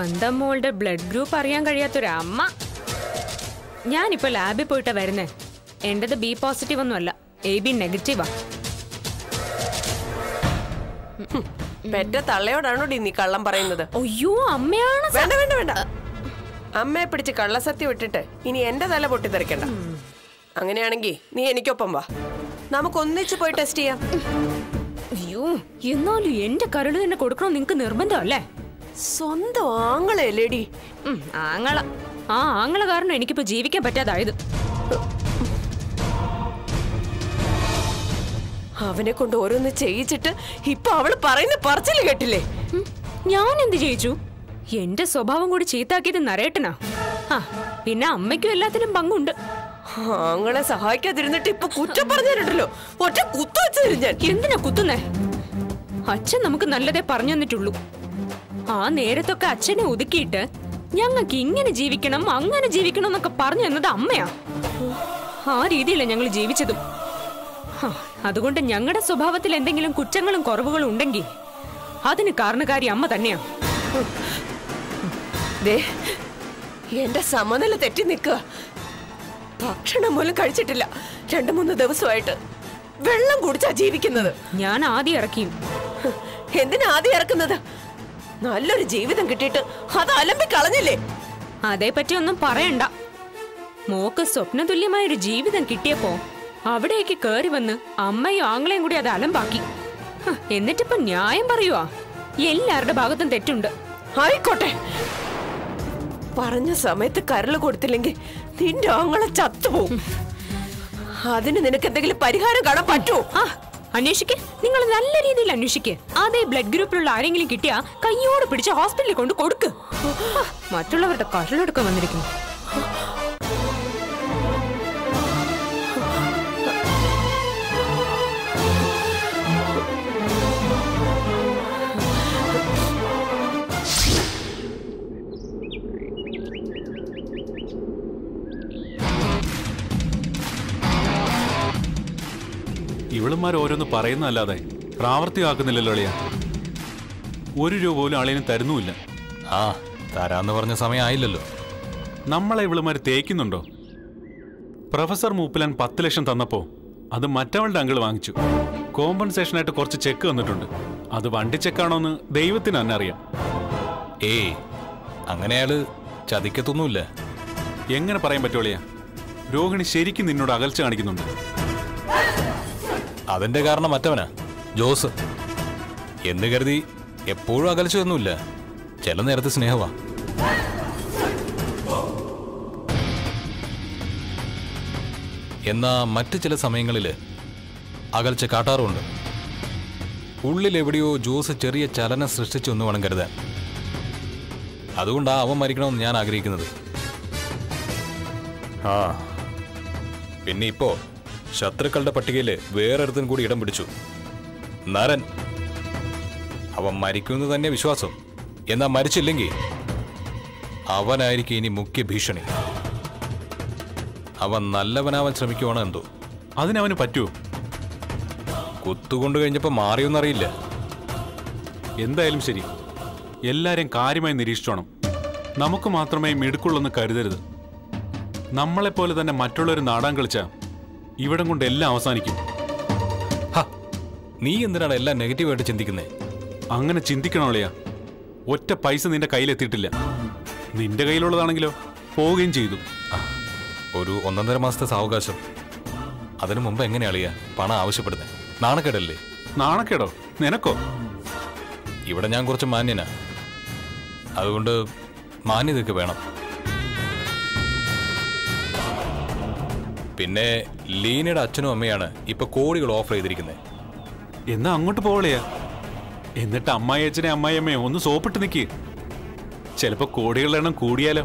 സ്വന്തം മോളുടെ blood group അറിയാൻ കഴിയാത്തൊരമ്മ ഞാനിപ്പോ ലാബിൽ പോയിട്ടാ വരുന്നേ എന്റേത് ബി പോസിറ്റീവ് ഒന്നുമല്ല എ ബി നെഗറ്റീവാ പെറ്റ തള്ളയോടാണോ നീ കള്ളം പറയുന്നത് അയ്യോ അമ്മയാണ് സ- വേണ്ട വേണ്ട വേണ്ട അമ്മയെ പിടിച്ച് കള്ളസത്യം ഇട്ടിട്ട് ഇനി എന്റെ തല പൊട്ടിത്തെറിക്കണ്ട അങ്ങനെയാണെങ്കിൽ നീ എനിക്കൊപ്പം വാ നമുക്ക് ഒന്നിച്ച് പോയി ടെസ്റ്റ് ചെയ്യാം അയ്യോ എന്നാലും എന്റെ കരട് തന്നെ കൊടുക്കണം നിങ്ങക്ക് നിർബന്ധമല്ലേ സ്വന്തം ആങ്ങളെ ലേഡി ഉം, ആങ്ങള ആ ആങ്ങള കാരണം എനിക്കിപ്പോ ജീവിക്കാൻ പറ്റാതായത് അവനെ കൊണ്ട് ഓരോന്ന് ചെയ്യിച്ചിട്ട് ഇപ്പൊ അവള് പറയുന്ന പറച്ചില് കേട്ടില്ലേ ഉം, ഞാൻ എന്ത് ചെയ്യിച്ചു എന്റെ സ്വഭാവം കൂടി ചീത്താക്കിയത് നരേട്ടനാ ആ പിന്നെ അമ്മയ്ക്കും എല്ലാത്തിനും പങ്കുണ്ട് ആങ്ങളെ സഹായിക്കാതിരുന്നിട്ട് ഇപ്പൊ കുറ്റം പറഞ്ഞിട്ടുണ്ടല്ലോ ഒറ്റ കുത്തു വെച്ചു ഞാൻ എന്തിനാ കുത്തുന്നേ അച്ഛൻ നമുക്ക് നല്ലതേ പറഞ്ഞു തന്നിട്ടുള്ളൂ ആ നേരത്തൊക്കെ അച്ഛനെ ഒതുക്കിയിട്ട് ഞങ്ങൾക്ക് ഇങ്ങനെ ജീവിക്കണം അങ്ങനെ ജീവിക്കണം എന്നൊക്കെ പറഞ്ഞു തന്നത് അമ്മയാ ആ രീതിയിലാണ് ഞങ്ങൾ ജീവിച്ചതും ഹാ, അതുകൊണ്ട് ഞങ്ങളുടെ സ്വഭാവത്തിൽ എന്തെങ്കിലും കുറ്റങ്ങളും കുറവുകളും ഉണ്ടെങ്കിൽ അതിന് കാരണക്കാരി അമ്മ തന്നെയാ ദേ എന്റെ സമനില തെറ്റി നിൽക്കുക ഭക്ഷണം പോലും കഴിച്ചിട്ടില്ല രണ്ടു മൂന്ന് ദിവസമായിട്ട് വെള്ളം കുടിച്ചാ ജീവിക്കുന്നത് ഞാൻ ആദ്യം ഇറക്കിയും ഹ്, എന്തിനാ ആദ്യം ഇറക്കുന്നത് നല്ലൊരു ജീവിതം കിട്ടിയിട്ട് അത് അലമ്പി കളഞ്ഞില്ലേ അതേപ്പറ്റി ഒന്നും പറയണ്ട മോക്ക് സ്വപ്നതുല്യമായ ഒരു ജീവിതം കിട്ടിയപ്പോ അവിടേക്ക് കേറി വന്ന് അമ്മയും ആങ്ങളെയും കൂടി അത് അലമ്പാക്കി ഹ്, എന്നിട്ടിപ്പോ ന്യായം പറയുവാ എല്ലാവരുടെ ഭാഗത്തും തെറ്റുണ്ട് ആയിക്കോട്ടെ പറഞ്ഞ സമയത്ത് കരള് കൊടുത്തില്ലെങ്കിൽ നിന്റെ ആങ്ങളെ ചത്തുപോകും അതിന് നിനക്ക് എന്തെങ്കിലും പരിഹാരം കാണാൻ പറ്റുമോ ആ അന്വേഷിക്ക് നിങ്ങൾ നല്ല രീതിയിൽ അന്വേഷിക്ക് അതേ ബ്ലഡ് ഗ്രൂപ്പിലുള്ള ആരെങ്കിലും കിട്ടിയാ കയ്യോട് പിടിച്ച് ഹോസ്പിറ്റലിൽ കൊണ്ട് കൊടുക്ക് ആ, മറ്റുള്ളവരുടെ കരളെടുക്കാൻ വന്നിരിക്കുന്നു ഇവളുമാർ ഓരോന്ന് പറയുന്നതല്ലാതെ പ്രാവർത്തികമാക്കുന്നില്ലല്ലോ അളിയ ഒരു രൂപ പോലും അളിയന് തരുന്നുമില്ല ആ തരാന്ന് പറഞ്ഞ സമയം ആയില്ലല്ലോ നമ്മളെ ഇവളുമാർ തേക്കുന്നുണ്ടോ പ്രൊഫസർ മൂപ്പിലാൻ പത്ത് ലക്ഷം തന്നപ്പോ അത് മറ്റവളുടെ അങ്കിൾ വാങ്ങിച്ചു കോമ്പൻസേഷനായിട്ട് കുറച്ച് ചെക്ക് വന്നിട്ടുണ്ട് അത് വണ്ടി ചെക്കാണോ എന്ന് ദൈവത്തിന് തന്നെ അറിയാം ഏയ് അങ്ങനെ അയാള് ചതിക്കത്തൊന്നുമില്ല എങ്ങനെ പറയാൻ പറ്റുള്ളിയ രോഹിണി ശരിക്കും നിന്നോട് അകൽച്ച കാണിക്കുന്നുണ്ട് അതിന്റെ കാരണം മറ്റവനാ ജോസ് എന്ന് കരുതി എപ്പോഴും അകൽച്ചയൊന്നുമില്ല ചില നേരത്ത് സ്നേഹമാ എന്നാ മറ്റ് ചില സമയങ്ങളിൽ അകൽച്ച കാട്ടാറുമുണ്ട് ഉള്ളിൽ എവിടെയോ ജോസ് ചെറിയ ചലനം സൃഷ്ടിച്ചു എന്ന് വേണം കരുതാൻ അതുകൊണ്ടാ അവൻ മരിക്കണമെന്ന് ഞാൻ ആഗ്രഹിക്കുന്നത് ആ പിന്നെ ഇപ്പോ ശത്രുക്കളുടെ പട്ടികയിൽ വേറൊരുത്തൻ കൂടി ഇടം പിടിച്ചു നരൻ അവൻ മരിക്കുമെന്ന് തന്നെ വിശ്വാസം എന്നാ മരിച്ചില്ലെങ്കിൽ അവനായിരിക്കും ഇനി മുഖ്യ ഭീഷണി അവൻ നല്ലവനാവാൻ ശ്രമിക്കുവാണോ എന്തോ അതിനവന് പറ്റുമോ കുത്തുകൊണ്ട് കഴിഞ്ഞപ്പോൾ മാറിയൊന്നറിയില്ല എന്തായാലും ശരി എല്ലാരെയും കാര്യമായി നിരീക്ഷിച്ചോണം നമുക്ക് മാത്രമേ മിടുക്കുള്ളെന്ന് കരുതരുത് നമ്മളെപ്പോലെ തന്നെ മറ്റുള്ളവർ നാടാൻ കളിച്ച ഇവിടം കൊണ്ട് എല്ലാം അവസാനിക്കും ഹ, നീ എന്തിനാണ് എല്ലാം നെഗറ്റീവായിട്ട് ചിന്തിക്കുന്നേ അങ്ങനെ ചിന്തിക്കണോളിയാ ഒറ്റ പൈസ നിന്റെ കയ്യിലെത്തിയിട്ടില്ല നിന്റെ കയ്യിലുള്ളതാണെങ്കിലോ പോവുകയും ചെയ്തു ഒരു ഒന്നൊന്നര മാസത്തെ സാവകാശം അതിനു മുമ്പ് എങ്ങനെയാളിയാ പണം ആവശ്യപ്പെടുന്നത് നാണക്കേടല്ലേ നാണക്കേടോ നിനക്കോ ഇവിടെ ഞാൻ കുറച്ച് മാന്യനാ അതുകൊണ്ട് മാന്യതയൊക്കെ വേണം പിന്നെ ലീനയുടെ അച്ഛനും അമ്മയാണ് ഇപ്പൊ കോടികൾ ഓഫർ ചെയ്തിരിക്കുന്നത് എന്നാ അങ്ങോട്ട് പോവളിയാ എന്നിട്ട് അമ്മായി അച്ഛനെ അമ്മായിയമ്മയെ ഒന്ന് സോപ്പിട്ട് നിൽക്കി ചിലപ്പോ കോടികളുടെ എണ്ണം കൂടിയാലോ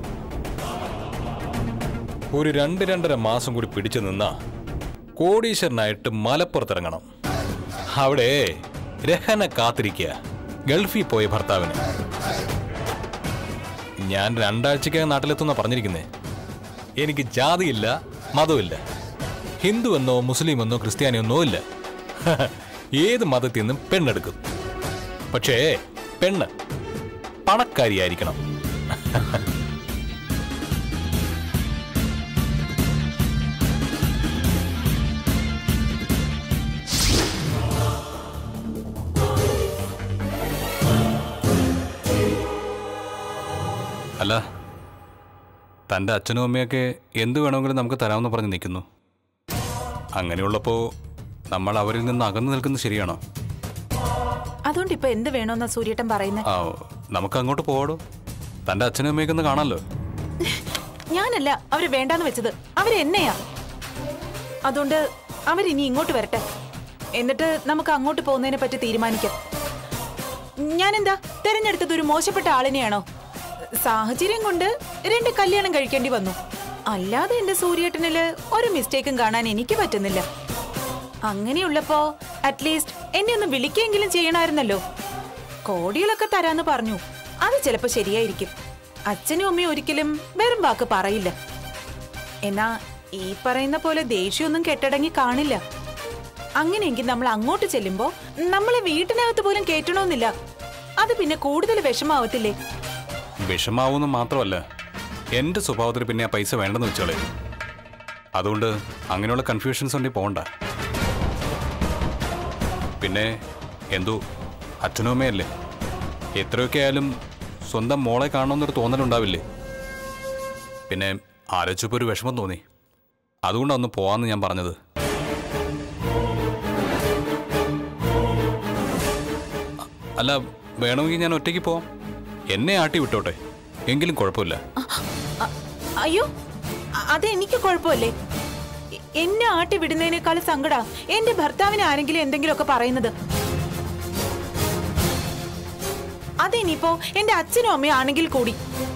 ഒരു രണ്ട് രണ്ടര മാസം കൂടി പിടിച്ചു നിന്നാ കോടീശ്വരനായിട്ട് മലപ്പുറത്തിറങ്ങണം അവിടെ രഹന കാത്തിരിക്കുക ഗൾഫിൽ പോയ ഭർത്താവിന് ഞാൻ രണ്ടാഴ്ചക്കകം നാട്ടിലെത്തുന്ന പറഞ്ഞിരിക്കുന്നേ എനിക്ക് ജാതിയില്ല മതമില്ല ഹിന്ദു എന്നോ മുസ്ലിം എന്നോ ക്രിസ്ത്യാനി എന്നോ ഇല്ല ഏത് മതത്തിൽ നിന്നും പെണ്ണെടുക്കും പക്ഷേ പെണ്ണ് പണക്കാരിയായിരിക്കണം അല്ല തൻ്റെ അച്ഛനും അമ്മയൊക്കെ എന്ത് വേണമെങ്കിലും നമുക്ക് തരാമെന്ന് പറഞ്ഞ് നിൽക്കുന്നു അങ്ങനെയുള്ളപ്പോൾ നമ്മൾ അവരിൽ നിന്ന് അകന്നു നിൽക്കുന്നത് ശരിയാണോ അതുകൊണ്ട് ഇപ്പൊ എന്ത് വേണമെന്നാ സൂര്യേട്ടൻ പറയുന്നത് ആ നമുക്ക് അങ്ങോട്ട് പോവാടോ തൻ്റെ അച്ഛനും അമ്മയൊക്കെ ഒന്ന് കാണാമല്ലോ ഞാനല്ല അവര് വേണ്ടാന്ന് വെച്ചത് അവര് എന്നെയാ അതുകൊണ്ട് അവരിനി ഇങ്ങോട്ട് വരട്ടെ എന്നിട്ട് നമുക്ക് അങ്ങോട്ട് പോകുന്നതിനെ പറ്റി തീരുമാനിക്കാം ഞാനെന്താ തെരഞ്ഞെടുത്തത് ഒരു മോശപ്പെട്ട ആളിനെയാണോ സാഹചര്യം കൊണ്ട് രണ്ട് കല്യാണം കഴിക്കേണ്ടി വന്നു അല്ലാതെ എന്റെ സൂര്യേട്ടനില് ഒരു മിസ്റ്റേക്കും കാണാൻ എനിക്ക് പറ്റുന്നില്ല അങ്ങനെയുള്ളപ്പോ അറ്റ്ലീസ്റ്റ് എന്നെ ഒന്ന് വിളിക്കെങ്കിലും ചെയ്യണമായിരുന്നല്ലോ കോടികളൊക്കെ തരാന്ന് പറഞ്ഞു അത് ചിലപ്പോ ശരിയായിരിക്കും അച്ഛനും അമ്മയും ഒരിക്കലും വെറും വാക്ക് പറയില്ല എന്നാ ഈ പറയുന്ന പോലെ ദേഷ്യമൊന്നും കെട്ടടങ്ങി കാണില്ല അങ്ങനെയെങ്കിൽ നമ്മൾ അങ്ങോട്ട് ചെല്ലുമ്പോ നമ്മളെ വീട്ടിനകത്ത് പോലും കേറ്റണമെന്നില്ല അത് പിന്നെ കൂടുതൽ വിഷമാവത്തില്ലേ വിഷമാവുമെന്ന് മാത്രമല്ല എൻ്റെ സ്വഭാവത്തിൽ പിന്നെ ആ പൈസ വേണ്ടെന്ന് വെച്ചോളെ അതുകൊണ്ട് അങ്ങനെയുള്ള കൺഫ്യൂഷൻസ് ഉണ്ടെങ്കിൽ പോകണ്ട പിന്നെ എന്തോ അച്ഛനും അമ്മയല്ലേ എത്രയൊക്കെ ആയാലും സ്വന്തം മോളെ കാണണമെന്നൊരു തോന്നലുണ്ടാവില്ലേ പിന്നെ ആലോചിച്ചപ്പോൾ ഒരു വിഷമം തോന്നി അതുകൊണ്ടാണ് ഒന്ന് പോവാന്ന് ഞാൻ പറഞ്ഞത് അ- അല്ല വേണമെങ്കിൽ ഞാൻ ഒറ്റയ്ക്ക് പോവാം എന്നെ ആട്ടി വിട്ടോട്ടെ എങ്കിലും കുഴപ്പമില്ല അ- അയ്യോ അ- അത് എനിക്ക് കുഴപ്പമല്ലേ എ- എന്നെ ആട്ടി വിടുന്നതിനേക്കാൾ സങ്കടാ എന്റെ ഭർത്താവിന് ആരെങ്കിലും എന്തെങ്കിലുമൊക്കെ പറയുന്നത് അതിനിപ്പോ എന്റെ അച്ഛനും അമ്മയും ആണെങ്കിൽ കൂടി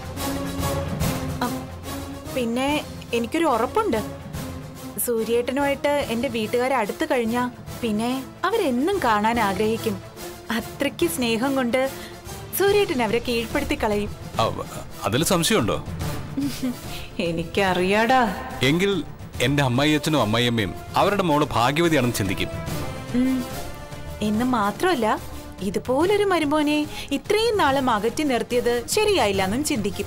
അ- പിന്നെ എനിക്കൊരു ഉറപ്പുണ്ട് സൂര്യേട്ടനുമായിട്ട് എന്റെ വീട്ടുകാരെ അടുത്ത് കഴിഞ്ഞാ പിന്നെ അവരെന്നും കാണാൻ ആഗ്രഹിക്കും അത്രയ്ക്ക് സ്നേഹം കൊണ്ട് സൂര്യേട്ടൻ അവരെ കീഴ്പ്പെടുത്തി കളയും അതിൽ സംശയമുണ്ടോ എനിക്കറിയാടാ എങ്കിൽ എൻ്റെ അമ്മായി അച്ഛനും അമ്മായിയമ്മയും അവരുടെ മോള് ഭാഗ്യവതിയാണെന്ന് ചിന്തിക്കും ഉം. എന്ന് മാത്രമല്ല ഇതുപോലൊരു മരുമോനെ ഇത്രയും നാളും അകറ്റി നിർത്തിയത് ശരിയായില്ല എന്നും ചിന്തിക്കും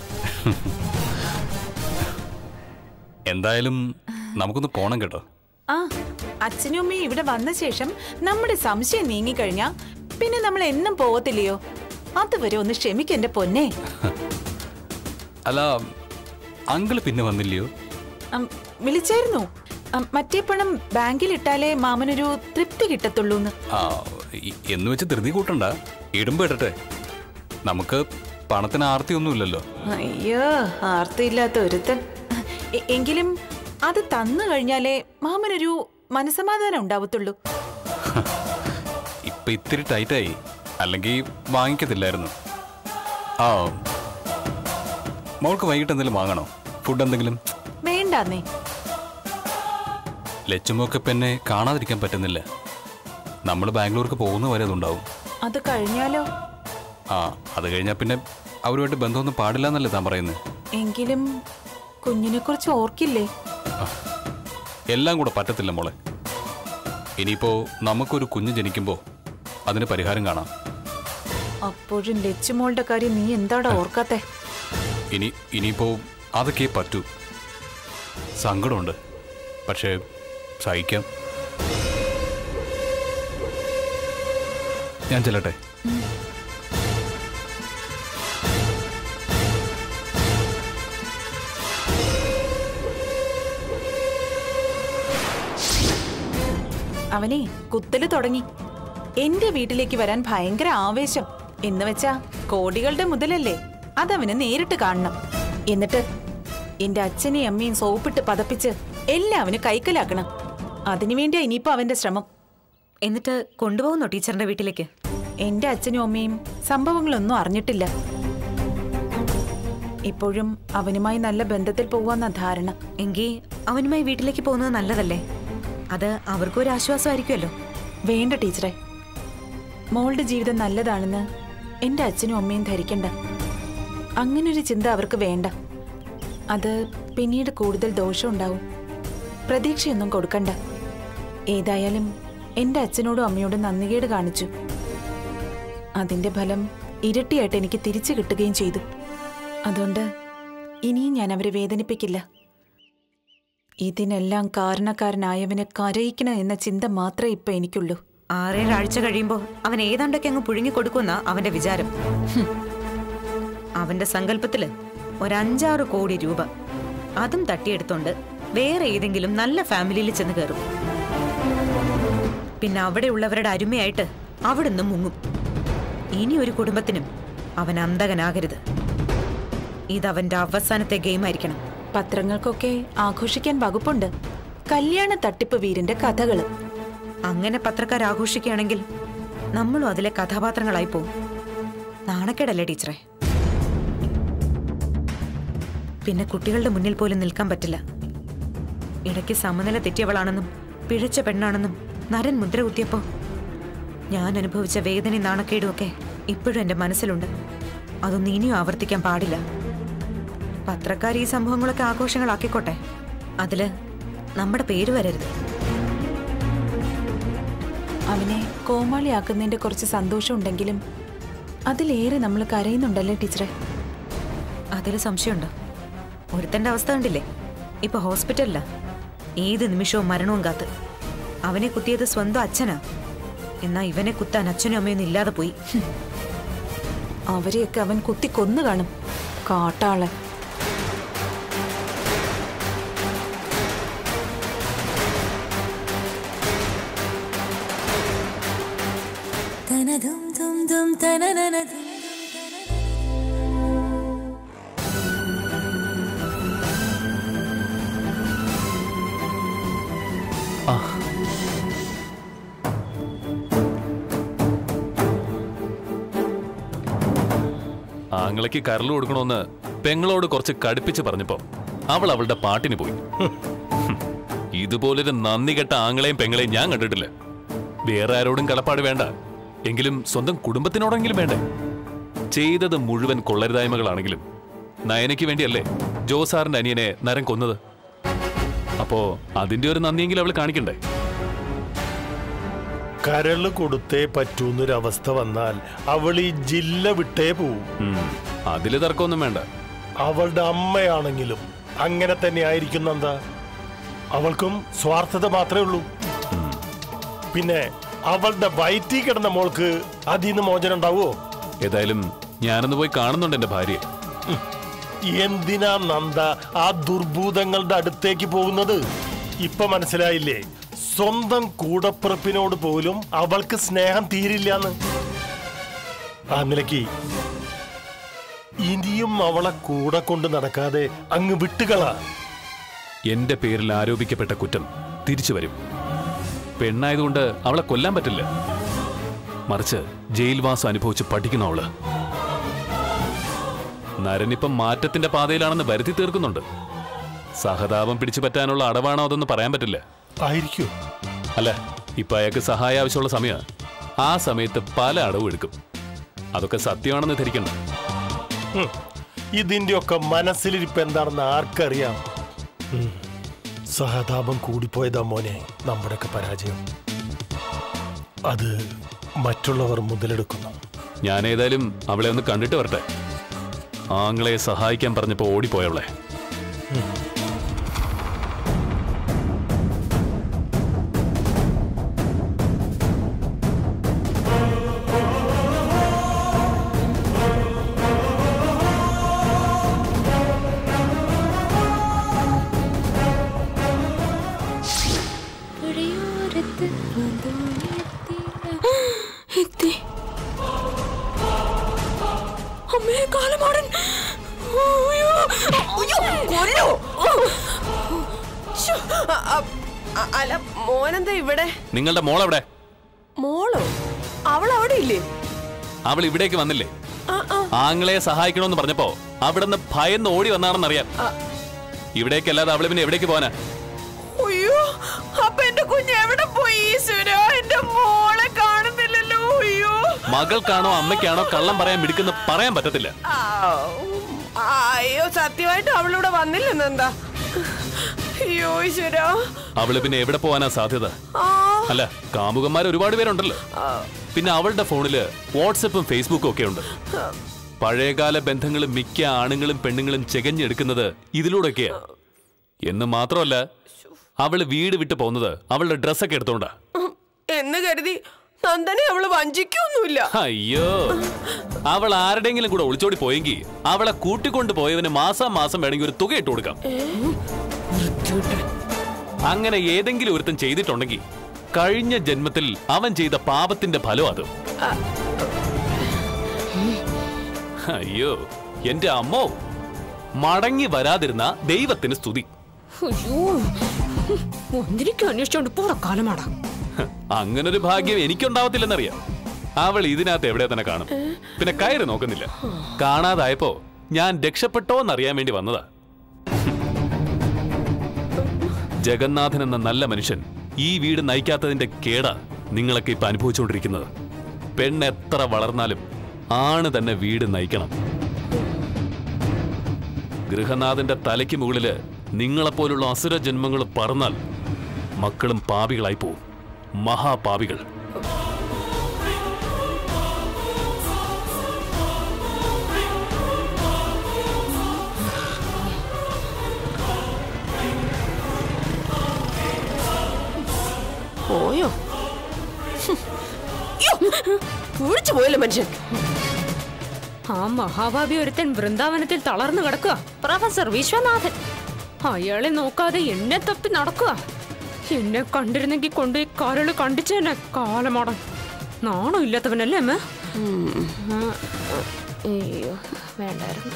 എന്തായാലും നമുക്കൊന്ന് പോണം കേട്ടോ ആ അച്ഛനും അമ്മയും ഇവിടെ വന്ന ശേഷം നമ്മുടെ സംശയം നീങ്ങിക്കഴിഞ്ഞാ പിന്നെ നമ്മൾ എന്നും പോവത്തില്ലയോ അതുവരെ ഒന്ന് ക്ഷമിക്കെന്റെ പൊന്നെ അല്ല അങ്കിള് പിന്നെ വന്നില്ലയോ അം, വിളിച്ചായിരുന്നു അം, മറ്റേ പണം ബാങ്കിൽ ഇട്ടാലേ മാമനൊരു തൃപ്തി കിട്ടത്തുള്ളൂന്ന് ആ ഇ- എന്ന് വെച്ച് ധൃതി കൂട്ടണ്ട ഇടുമ്പോ ഇടട്ടെ നമുക്ക് പണത്തിന് ആർത്തിയൊന്നുമില്ലല്ലോ അയ്യോ ആർത്തിയില്ലാത്ത ഒരുത്തൻ എ- എങ്കിലും അത് തന്നു കഴിഞ്ഞാലേ മാമനൊരു മനസമാധാനം ഉണ്ടാവത്തുള്ളൂ ഇപ്പൊ ഇത്തിരി ടൈറ്റായി അല്ലെങ്കിൽ വാങ്ങിക്കത്തില്ലായിരുന്നു ആ മോൾക്ക് വൈകിട്ട് എന്തെങ്കിലും വാങ്ങണോ ഫുഡ് എന്തെങ്കിലും വേണ്ടാന്നേ ലച്ചുമൊക്കെ പിന്നെ കാണാതിരിക്കാൻ പറ്റുന്നില്ല നമ്മൾ ബാംഗ്ലൂർക്ക് പോകുന്ന വരെ അതുണ്ടാവും അത് കഴിഞ്ഞാലോ ആ അത് കഴിഞ്ഞാൽ പിന്നെ അവരുമായിട്ട് ബന്ധമൊന്നും പാടില്ല എന്നല്ലേ താൻ പറയുന്നത് എങ്കിലും കുഞ്ഞിനെ കുറിച്ച് ഓർക്കില്ലേ എല്ലാം കൂടെ പറ്റത്തില്ല മോളെ ഇനിയിപ്പോ നമുക്കൊരു കുഞ്ഞ് ജനിക്കുമ്പോൾ അതിന് പരിഹാരം കാണാം അപ്പോഴും ലച്ചുമോളുടെ കാര്യം നീ എന്താടാ ഓർക്കാത്തെ ഇനി ഇനിയിപ്പോ അതൊക്കെ പറ്റൂ സങ്കടമുണ്ട് പക്ഷേ സഹിക്കാം ഞാൻ ചെല്ലട്ടെ അവനെ കുത്തല് തുടങ്ങി എന്റെ വീട്ടിലേക്ക് വരാൻ ഭയങ്കര ആവേശം എന്ന് വെച്ചാ കോടികളുടെ മുതലല്ലേ അതവന് നേരിട്ട് കാണണം എന്നിട്ട് എന്റെ അച്ഛനെയും അമ്മയും സോപ്പിട്ട് പതപ്പിച്ച് എല്ലാം അവന് കൈക്കലാക്കണം അതിനുവേണ്ടിയാ ഇനിയിപ്പോ അവന്റെ ശ്രമം എന്നിട്ട് കൊണ്ടുപോകുന്നോ ടീച്ചറിന്റെ വീട്ടിലേക്ക് എന്റെ അച്ഛനും അമ്മയും സംഭവങ്ങളൊന്നും അറിഞ്ഞിട്ടില്ല ഇപ്പോഴും അവനുമായി നല്ല ബന്ധത്തിൽ പോവാന്ന ധാരണ എങ്കിൽ അവനുമായി വീട്ടിലേക്ക് പോകുന്നത് നല്ലതല്ലേ അത് അവർക്കും ഒരു ആശ്വാസമായിരിക്കുമല്ലോ വേണ്ട ടീച്ചറെ മോളുടെ ജീവിതം നല്ലതാണെന്ന് എന്റെ അച്ഛനും അമ്മയും ധരിക്കണ്ട അങ്ങനൊരു ചിന്ത അവർക്ക് വേണ്ട അത് പിന്നീട് കൂടുതൽ ദോഷം ഉണ്ടാവും പ്രതീക്ഷയൊന്നും കൊടുക്കണ്ട ഏതായാലും എന്റെ അച്ഛനോടും അമ്മയോടും നന്ദികേട് കാണിച്ചു. 'അതിന്റെ ഫലം ഇരട്ടിയായിട്ട് എനിക്ക് തിരിച്ചു കിട്ടുകയും ചെയ്തു അതുകൊണ്ട് ഇനിയും ഞാൻ അവരെ വേദനിപ്പിക്കില്ല ഇതിനെല്ലാം കാരണക്കാരനായവനെ കരയിക്കണം എന്ന ചിന്ത മാത്രമേ ഇപ്പൊ എനിക്കുള്ളൂ ആറേഴ് ആഴ്ച കഴിയുമ്പോൾ അവൻ ഏതാണ്ടൊക്കെ അങ്ങ് പുഴുങ്ങി കൊടുക്കുന്ന അവന്റെ വിചാരം ഹും. അവന്റെ സങ്കല്പത്തില് ഒരഞ്ചാറ് കോടി രൂപ അതും തട്ടിയെടുത്തോണ്ട് വേറെ ഏതെങ്കിലും നല്ല ഫാമിലിയിൽ ചെന്ന് കയറും പിന്നെ അവിടെയുള്ളവരുടെ അരുമയായിട്ട് അവിടുന്ന് മുങ്ങും ഇനി ഒരു കുടുംബത്തിനും അവൻ അന്തകനാകരുത് ഇതവന്റെ അവസാനത്തെ ഗെയിം ആയിരിക്കണം പത്രങ്ങൾക്കൊക്കെ ആഘോഷിക്കാൻ വകുപ്പുണ്ട് കല്യാണ തട്ടിപ്പ് വീരന്റെ കഥകള് അങ്ങനെ പത്രക്കാർ ആഘോഷിക്കുകയാണെങ്കിൽ നമ്മളും അതിലെ കഥാപാത്രങ്ങളായി പോവും നാണക്കേടല്ലേ ടീച്ചറെ പിന്നെ കുട്ടികളുടെ മുന്നിൽ പോലും നിൽക്കാൻ പറ്റില്ല ഇടയ്ക്ക് സമനില തെറ്റിയവളാണെന്നും പിഴച്ച പെണ്ണാണെന്നും നരൻ മുദ്ര കുത്തിയപ്പോ ഞാൻ അനുഭവിച്ച വേദനയും നാണക്കേടും ഒക്കെ ഇപ്പോഴും എന്റെ മനസ്സിലുണ്ട് അതൊന്നും ഇനിയും ആവർത്തിക്കാൻ പാടില്ല പത്രക്കാർ ഈ സംഭവങ്ങളൊക്കെ ആഘോഷങ്ങളാക്കിക്കോട്ടെ അതില് നമ്മുടെ പേര് വരരുത് അവനെ കോമാളിയാക്കുന്നതിന്റെ കുറച്ച് സന്തോഷം ഉണ്ടെങ്കിലും അതിലേറെ നമ്മൾ കരയുന്നുണ്ടല്ലേ ടീച്ചറെ അതിൽ സംശയമുണ്ടോ ഒരുത്തന്റെ അവസ്ഥ കണ്ടില്ലേ ഇപ്പൊ ഹോസ്പിറ്റലിലാ ഏത് നിമിഷവും മരണവും കാത്ത് അവനെ കുത്തിയത് സ്വന്തം അച്ഛനാ എന്നാ ഇവനെ കുത്താൻ അച്ഛനും അമ്മയൊന്നും ഇല്ലാതെ പോയി ഹും. അവരെയൊക്കെ അവൻ കുത്തി കൊന്നു കാണും കാട്ടാളെ ആങ്ങളയ്ക്ക് കരല് കൊടുക്കണമെന്ന് പെങ്ങളോട് കുറച്ച് കടുപ്പിച്ച് പറഞ്ഞപ്പോ അവൾ അവളുടെ പാട്ടിന് പോയി ഹും. ഇതുപോലൊരു നന്ദി കെട്ട ആങ്ങളെയും പെങ്ങളെയും ഞാൻ കണ്ടിട്ടില്ല വേറെ ആരോടും കടപ്പാട് വേണ്ട എങ്കിലും സ്വന്തം കുടുംബത്തിനോടെങ്കിലും വേണ്ടേ ചെയ്തത് മുഴുവൻ കൊള്ളരുതായ്മകളാണെങ്കിലും നയനയ്ക്ക് വേണ്ടിയല്ലേ ജോസാറിന്റെ അനിയനെ നരൻ കൊന്നത് അപ്പോ അതിന്റെ ഒരു നന്ദിയെങ്കിലും അവൾ കാണിക്കണ്ടേ കരള് കൊടുത്തേ പറ്റൂന്നൊരവസ്ഥ വന്നാൽ അവൾ ഈ ജില്ല വിട്ടേ പോവും ഉം. അതില് തർക്കമൊന്നും വേണ്ട അവളുടെ അമ്മയാണെങ്കിലും അങ്ങനെ തന്നെ ആയിരിക്കും നന്ദ അവൾക്കും സ്വാർത്ഥത മാത്രമേ ഉള്ളൂ പിന്നെ അവളുടെ വയറ്റിൽ കിടന്ന മോൾക്ക് അതിന്ന് മോചനം ഉണ്ടാവോ ഏതായാലും ഞാനൊന്ന് പോയി കാണുന്നുണ്ട് എന്റെ ഭാര്യയെ എന്തിനാ നന്ദ ആ ദുർഭൂതങ്ങളുടെ അടുത്തേക്ക് പോകുന്നത് ഇപ്പൊ മനസ്സിലായില്ലേ സ്വന്തം കൂടപ്പിറപ്പിനോട് പോലും അവൾക്ക് സ്നേഹം തീരില്ലാന്ന് ആ നിലയ്ക്ക് ഇനിയും അവളെ കൂടെ കൊണ്ട് നടക്കാതെ അങ്ങ് വിട്ടുകളാ എന്റെ പേരിൽ ആരോപിക്കപ്പെട്ട കുറ്റം തിരിച്ചു വരും പെണ്ണായതുകൊണ്ട് അവളെ കൊല്ലാൻ പറ്റില്ല മറിച്ച് ജയിൽവാസം അനുഭവിച്ച് പഠിക്കണം അവള് നരനിപ്പം മാറ്റത്തിന്റെ പാതയിലാണെന്ന് വരുത്തി തീർക്കുന്നുണ്ട് സഹതാപം പിടിച്ചു പറ്റാനുള്ള അടവാണോ അതൊന്നും പറയാൻ പറ്റില്ല ആയിരിക്കും അല്ല ഇപ്പൊ അയാൾക്ക് സഹായം ആവശ്യമുള്ള സമയ ആ സമയത്ത് പല അടവും എടുക്കും അതൊക്കെ സത്യമാണെന്ന് ധരിക്കണ്ട ഹും. ഇതിന്റെ ഒക്കെ മനസ്സിലിരിപ്പ് എന്താണെന്ന് ആർക്കറിയാം ഉം. സഹതാപം കൂടിപ്പോയതാ മോനെ നമ്മുടെയൊക്കെ പരാജയം അത് മറ്റുള്ളവർ മുതലെടുക്കുന്നു ഞാൻ ഏതായാലും അവളെ ഒന്ന് കണ്ടിട്ട് വരട്ടെ ആങ്ങളെ സഹായിക്കാൻ പറഞ്ഞപ്പോ ഓടിപ്പോയവളെ പുഴയോരത്ത് എത്തി അമ്മേ കാലമാടൻ അയ്യോ കൊല്ലോ ശ്ശോ, അ- അ- അ- അല്ല മോനെന്താ ഇവിടെ നിങ്ങളുടെ മോളെവിടെ മോളോ അവൾ അവിടെ ഇല്ലേ അവൾ ഇവിടേക്ക് വന്നില്ലേ ആ, ആ. ആങ്ങളെ സഹായിക്കണമെന്ന് പറഞ്ഞപ്പോ അവിടുന്ന് ഭയന്ന് ഓടി വന്നാണെന്നറിയാം ഇവിടേക്കല്ലാതെ അവള് പിന്നെ എവിടേക്ക് പോകാനാ അയ്യോ അപ്പൊ എന്റെ കുഞ്ഞ് എവിടെ പോയി ഈശ്വര എന്റെ മോളെ കാണുന്നില്ലല്ലോ അയ്യോ മകൾക്കാണോ അമ്മയ്ക്കാണോ കള്ളം പറയാൻ മിടുക്കുന്ന പറയാൻ പറ്റത്തില്ല ആ, ആ, അയ്യോ സത്യമായിട്ട് അവളിവിടെ വന്നില്ലെന്നെന്താ അയ്യോ ഈശ്വര അവള് പിന്നെ എവിടെ പോകാനാ സാധ്യത ആ അല്ല കാമുകന്മാർ ഒരുപാട് പേരുണ്ടല്ലോ പിന്നെ അവളുടെ ഫോണില് വാട്സപ്പും ഫേസ്ബുക്കും ഒക്കെ ഉണ്ട് പഴയകാല ബന്ധങ്ങളും മിക്ക ആണുങ്ങളും പെണ്ണുങ്ങളും ചെകഞ്ഞെടുക്കുന്നത് ഇതിലൂടെയൊക്കെയാ എന്ന് മാത്രമല്ല അവള് വീട് വിട്ടു പോകുന്നത് അവളുടെ ഡ്രസ്സൊക്കെ എടുത്തോണ്ടാ ഉം, എന്ന് കരുതി നന്ദനെ അവള് വഞ്ചിക്കൊന്നുമില്ല അയ്യോ അവൾ ആരുടെങ്കിലും കൂടെ ഒളിച്ചോടി പോയെങ്കിൽ അവളെ കൂട്ടിക്കൊണ്ട് പോയവന് മാസം മാസം വേണമെങ്കിൽ ഒരു തുക ഇട്ട് കൊടുക്കാം അങ്ങനെ ഏതെങ്കിലും ഒരുത്തൻ ചെയ്തിട്ടുണ്ടെങ്കിൽ കഴിഞ്ഞ ജന്മത്തിൽ അവൻ ചെയ്ത പാപത്തിന്റെ ഫലം അത് അയ്യോ എന്റെ അമ്മോ മടങ്ങി വരാതിരുന്ന ദൈവത്തിന് സ്തുതി അയ്യോ ഒന്നിരിക്കും അന്വേഷിച്ചോണ്ട് പോടെ കാലമാടാ ഹ, അങ്ങനൊരു ഭാഗ്യം എനിക്കുണ്ടാവത്തില്ലെന്നറിയാം അവൾ ഇതിനകത്ത് എവിടെ തന്നെ കാണും പിന്നെ കയറി നോക്കുന്നില്ല കാണാതായപ്പോ ഞാൻ രക്ഷപ്പെട്ടോന്നറിയാൻ വേണ്ടി വന്നതാ ജഗന്നാഥൻ എന്ന നല്ല മനുഷ്യൻ ഈ വീട് നയിക്കാത്തതിന്റെ കേടാ നിങ്ങളൊക്കെ ഇപ്പൊ അനുഭവിച്ചുകൊണ്ടിരിക്കുന്നത് പെണ്ണ് എത്ര വളർന്നാലും ആണ് തന്നെ വീട് നയിക്കണം ഗൃഹനാഥന്റെ തലയ്ക്ക് മുകളില് നിങ്ങളെപ്പോലുള്ള അസുര ജന്മങ്ങൾ പറന്നാൽ മക്കളും പാപികളായി പോവും മഹാപാപികൾ പോയോ പൂഴിച്ചു പോയല്ലോ മനുഷ്യൻ ആ മഹാഭാവി ഒരുത്തൻ വൃന്ദാവനത്തിൽ തളർന്നു കിടക്കുക പ്രൊഫസർ വിശ്വനാഥൻ അയാളെ നോക്കാതെ എന്നെ തപ്പി നടക്കുക എന്നെ കണ്ടിരുന്നെങ്കിൽ കൊണ്ടുപോയി കരള് കണ്ടിച്ചേനെ കാലമാടൻ നാണം ഇല്ലാത്തവനല്ലേ അമ്മ അയ്യോ വേണ്ടായിരുന്നു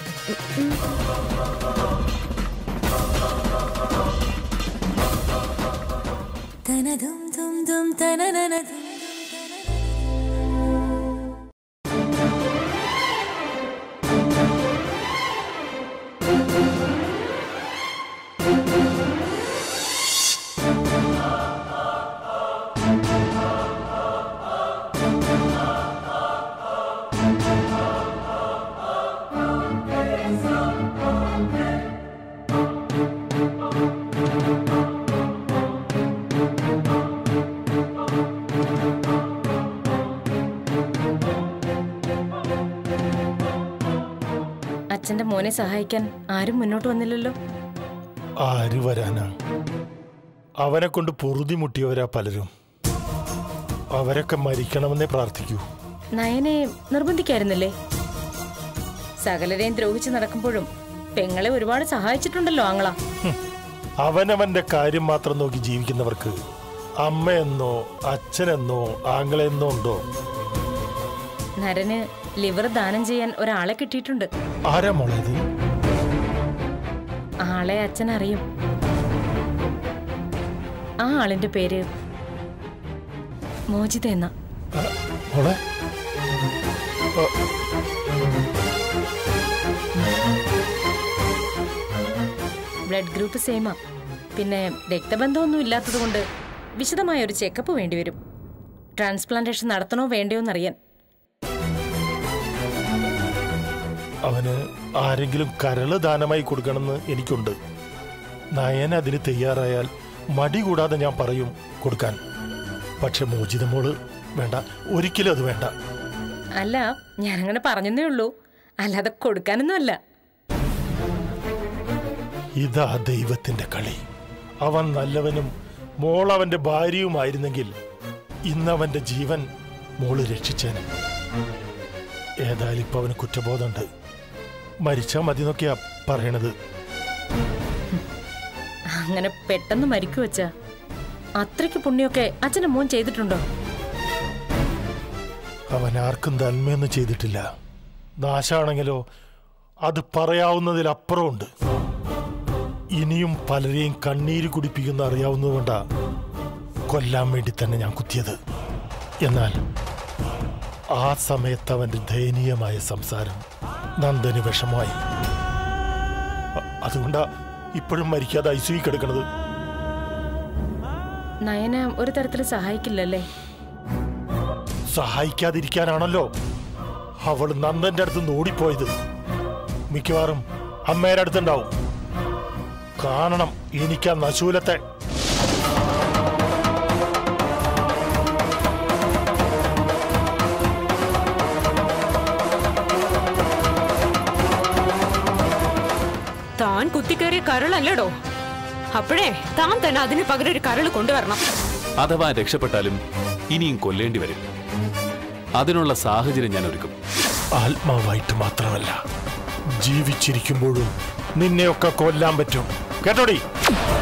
അച്ഛന്റെ മോനെ സഹായിക്കാൻ ആരും മുന്നോട്ട് വന്നില്ലല്ലോ ആര് വരാനാ അവനെ കൊണ്ട് പൊറുതി മുട്ടിയവരാ പലരും അവരൊക്കെ മരിക്കണമെന്നേ പ്രാർത്ഥിക്കൂ നയനെ നിർബന്ധിക്കായിരുന്നില്ലേ സകലരെയും ദ്രോഹിച്ച് നടക്കുമ്പോഴും പെങ്ങളെ ഒരുപാട് സഹായിച്ചിട്ടുണ്ടല്ലോ ആങ്ങള അവനവന്റെ കാര്യം മാത്രം നോക്കി ജീവിക്കുന്നവർക്ക് അമ്മയെന്നോ അച്ഛനെന്നോ ആങ്ങളെന്നോ ഉണ്ടോ നരന് ലിവർ ദാനം ചെയ്യാൻ ഒരാളെ കിട്ടിയിട്ടുണ്ട് ആരാ മോളേത് ആളെ അച്ഛൻ അറിയും ആ ആളിന്റെ പേര് മോചിത എന്ന ആ, മോളെ ആ, ബ്ലഡ് ഗ്രൂപ്പ് സെയിമാ പിന്നെ രക്തബന്ധമൊന്നും ഇല്ലാത്തതുകൊണ്ട് വിശദമായ ഒരു ചെക്കപ്പ് വേണ്ടിവരും ട്രാൻസ്പ്ലാന്റേഷൻ നടത്തണോ വേണ്ടയോ എന്നറിയാൻ അവന് ആരെങ്കിലും കരള് ദാനമായി കൊടുക്കണമെന്ന് എനിക്കുണ്ട് നയൻ അതിന് തയ്യാറായാൽ മടി കൂടാതെ ഞാൻ പറയും കൊടുക്കാൻ പക്ഷെ മോചിത മോള് വേണ്ട ഒരിക്കലും അത് വേണ്ട അല്ല ഞാനങ്ങനെ പറഞ്ഞതേ ഉള്ളൂ അല്ലാതെ കൊടുക്കാനൊന്നുമല്ല ഇതാ ദൈവത്തിന്റെ കളി അവൻ നല്ലവനും മോൾ അവന്റെ ഭാര്യയുമായിരുന്നെങ്കിൽ ഇന്നവന്റെ ജീവൻ മോള് രക്ഷിച്ചേനെ ഏതായാലും ഇപ്പൊ അവന് കുറ്റബോധമുണ്ട് മരിച്ചാ മതി എന്നൊക്കെയാ പറയണത് അങ്ങനെ പെട്ടെന്ന് മരിക്കു വെച്ച അത്രയ്ക്ക് പുണ്യമൊക്കെ അച്ഛൻ്റെ മോൻ ചെയ്തിട്ടുണ്ടോ അവൻ ആർക്കും നന്മയൊന്നും ചെയ്തിട്ടില്ല നാശാണെങ്കിലോ അത് പറയാവുന്നതിലപ്പുറമുണ്ട് ഇനിയും പലരെയും കണ്ണീര് കുടിപ്പിക്കുന്ന അറിയാവുന്നതുകൊണ്ടാ കൊല്ലാൻ വേണ്ടി തന്നെ ഞാൻ കുത്തിയത് എന്നാൽ ആ സമയത്ത് അവന്റെ ദയനീയമായ സംസാരം നന്ദന് വിഷമമായി അ- അതുകൊണ്ടാ ഇപ്പോഴും മരിക്കാതെ ഐസുയി കിടക്കണത് നയന ഒരു തരത്തിൽ സഹായിക്കില്ലല്ലേ സഹായിക്കാതിരിക്കാനാണല്ലോ അവൾ നന്ദന്റെ അടുത്ത് നിന്ന് ഓടിപ്പോയത് മിക്കവാറും അമ്മയുടെ അടുത്തുണ്ടാവും കാണണം എനിക്ക് ആ നശൂലത്തെ താൻ കുത്തിക്കേറിയ കരളല്ലടോ അപ്പോഴേ താൻ തന്നെ അതിന് പകരം ഒരു കരൾ കൊണ്ടുവരണം അഥവാ രക്ഷപ്പെട്ടാലും ഇനിയും കൊല്ലേണ്ടി വരും അതിനുള്ള സാഹചര്യം ഞാൻ ഒരുക്കും ആത്മാവായിട്ട് മാത്രമല്ല ജീവിച്ചിരിക്കുമ്പോഴും നിന്നെയൊക്കെ കൊല്ലാൻ പറ്റും കേട്ടോടി